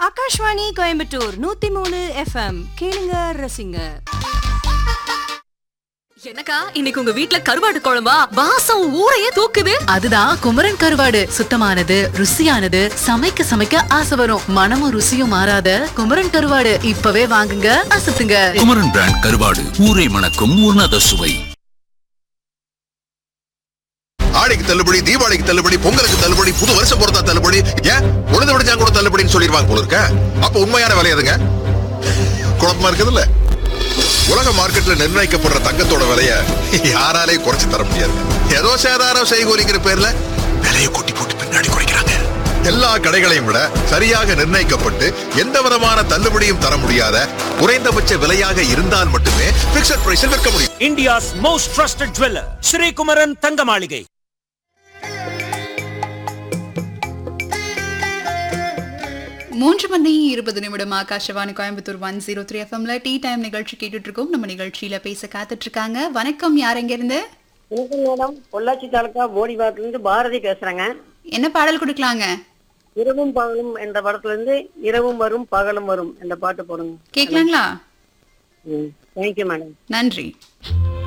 ஆகாஷ்வாணி கோயம்புத்தூர் நூத்தி மூணு எஃப்எம் கேளுங்க ரசிங்க என்னக்கா இன்னைக்கு உங்க வீட்ல கருவாடு குழம்பா வாசம் ஊரையே தூக்குது அதுதான் குமரன் கருவாடு சுத்தமானது ருசியானது சமைக்க சமைக்க ஆசை வரும் மனமும் ருசியும் மாறாத குமரன் கருவாடு இப்பவே வாங்குங்க அசத்துங்க குமரன் பிராண்ட் கருவாடு ஊரை மணக்கும் உன்னத சுவை ஆடிக்கு தள்ளுபடி தீபாவளிக்கு தள்ளுபடி பொங்கலுக்கு தள்ளுபடி புது வருஷம் பொறுத்தா தள்ளுபடி ஏன் உழுது விடுச்சா கூட தள்ளுபடின்னு சொல்லிடுவாங்க போல இருக்க அப்ப உண்மையான விலை எதுங்க குழப்பமா இருக்குதுல்ல உலக மார்க்கெட்ல நிர்ணயிக்கப்படுற தங்கத்தோட விலைய யாராலையும் குறைச்சு தர முடியாது ஏதோ சேதாரம் செய்கூலிங்கிற பேர்ல விலையை கொட்டி போட்டு பின்னாடி குறைக்கிறாங்க எல்லா கடைகளையும் விட சரியாக நிர்ணயிக்கப்பட்டு எந்த விதமான தள்ளுபடியும் தர முடியாத குறைந்தபட்ச விலையாக இருந்தால் மட்டுமே பிக்சட் பிரைஸில் விற்க முடியும் India's most trusted jeweler, Sri Kumaran Thangamaligai. மூன்று மணி இருபது நிமிடம் Akashvani Coimbatore one zero three எஃப்எம்ல டீ டைம் நிகழ்ச்சி கேட்டுட்டு இருக்கோம் நம்ம நிகழ்ச்சியில பேச காத்துட்டு இருக்காங்க வணக்கம் யார் எங்க இருந்து வணக்கம் மேடம் பொள்ளாச்சி தாலுக்கா போடிவாரத்துல இருந்து பாரதி பேசுறேங்க என்ன பாடல் கொடுக்கலாங்க இரவும் பகலும் என்ற படத்துல இருந்து இரவும் வரும் பகலும் வரும் என்ற பாட்டு போடுங்க கேட்கலாங்களா தேங்க்யூ மேடம் நன்றி